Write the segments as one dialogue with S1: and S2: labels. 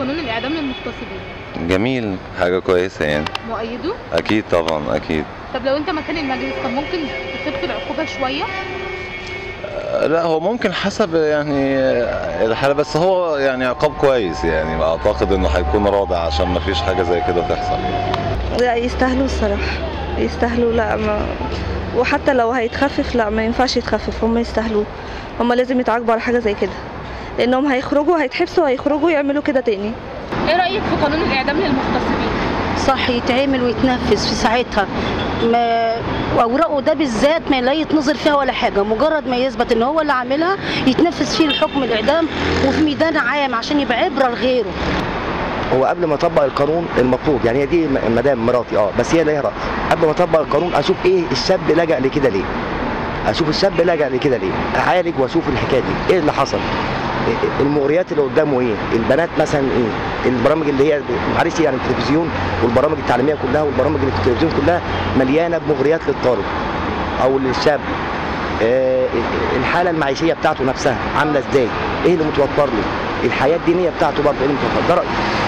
S1: قانون الاعدام للمغتصبين
S2: جميل حاجة كويسة يعني
S1: مؤيده
S2: أكيد طبعا أكيد
S1: طب لو انت مكان المجلس كان ممكن تخف العقوبه شويه
S2: آه، لا هو ممكن حسب يعني آه، الحالة بس هو يعني عقاب كويس يعني أعتقد إنه هيكون رادع عشان ما فيش حاجة زي كده تحصل يعني.
S3: لا يستاهلوا الصراحة يستاهلوا لا ما وحتى لو هيتخفف لا ما ينفعش يتخفف هم يستاهلوا هم لازم يتعاقبوا على حاجة زي كده لأنهم هيخرجوا هيتحبسوا هيخرجوا يعملوا كده تاني
S1: ايه رايك في قانون الاعدام للمغتصبين
S4: صح يتعمل ويتنفذ في ساعتها ما اوراقه ده بالذات ما لا يتنظر فيها ولا حاجه مجرد ما يثبت ان هو اللي عاملها يتنفذ فيه الحكم الاعدام وفي ميدان عام عشان يبقى عبره لغيره
S5: هو قبل ما اطبق القانون المفروض يعني هي دي م- مدام مراتي اه بس هي ليها راي قبل ما اطبق القانون اشوف ايه الشاب لجأ لكده ليه اشوف الشاب لجأ لكده ليه اعالج واشوف الحكايه دي ايه اللي حصل إيه- المغريات اللي قدامه ايه البنات مثلا ايه البرامج اللي هي معلش يعني التلفزيون والبرامج التعليميه كلها والبرامج اللي في التلفزيون كلها مليانه بمغريات للطالب او للشاب آه، الحاله المعيشيه بتاعته نفسها عامله ازاي ايه اللي متوفر له الحياه الدينيه بتاعته برضه ايه اللي متوفر ده رايي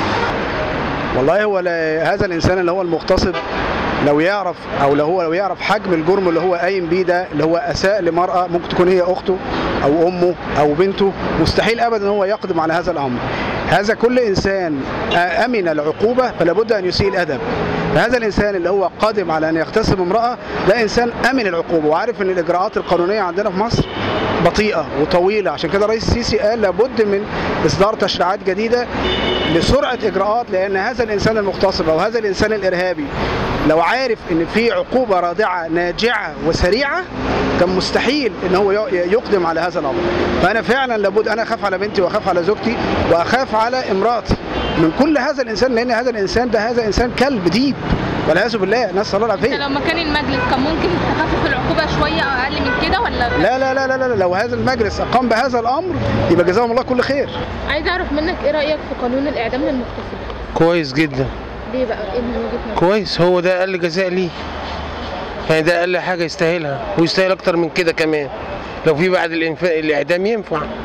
S6: والله هو لا- هذا الانسان اللي هو المغتصب لو يعرف او لو هو لو يعرف حجم الجرم اللي هو قايم بيه ده اللي هو اساء لمراه ممكن تكون هي اخته او امه او بنته مستحيل ابدا ان هو يقدم على هذا الامر هذا كل انسان آه، امن العقوبه فلا بد ان يسيء الادب فهذا الانسان اللي هو قادم على ان يغتصب امراه ده انسان امن العقوبه وعارف ان الاجراءات القانونيه عندنا في مصر بطيئه وطويله عشان كده الرئيس السيسي قال لابد من اصدار تشريعات جديده لسرعه اجراءات لان هذا الانسان المغتصب او هذا الانسان الارهابي لو عارف ان في عقوبه رادعه ناجعه وسريعه كان مستحيل ان هو ي- يقدم على هذا الامر فانا فعلا لابد انا اخاف على بنتي واخاف على زوجتي واخاف على امراتي من كل هذا الانسان لان هذا الانسان ده هذا انسان كلب ديب والعياذ بالله نسال الله
S1: انت
S6: العافيه
S1: لو مكان المجلس كان ممكن تخفف العقوبه شويه او اقل من كده ولا
S6: لا لا لا لا لا لو هذا المجلس اقام بهذا الامر يبقى جزاهم الله كل خير
S1: عايز اعرف منك ايه رايك في قانون الاعدام للمغتصبين
S7: كويس جدا
S1: ليه بقى ايه من وجهه نظرك
S7: كويس هو ده اقل جزاء ليه يعني ده اقل حاجه يستاهلها ويستاهل اكتر من كده كمان لو في بعد الانفاق الاعدام ينفع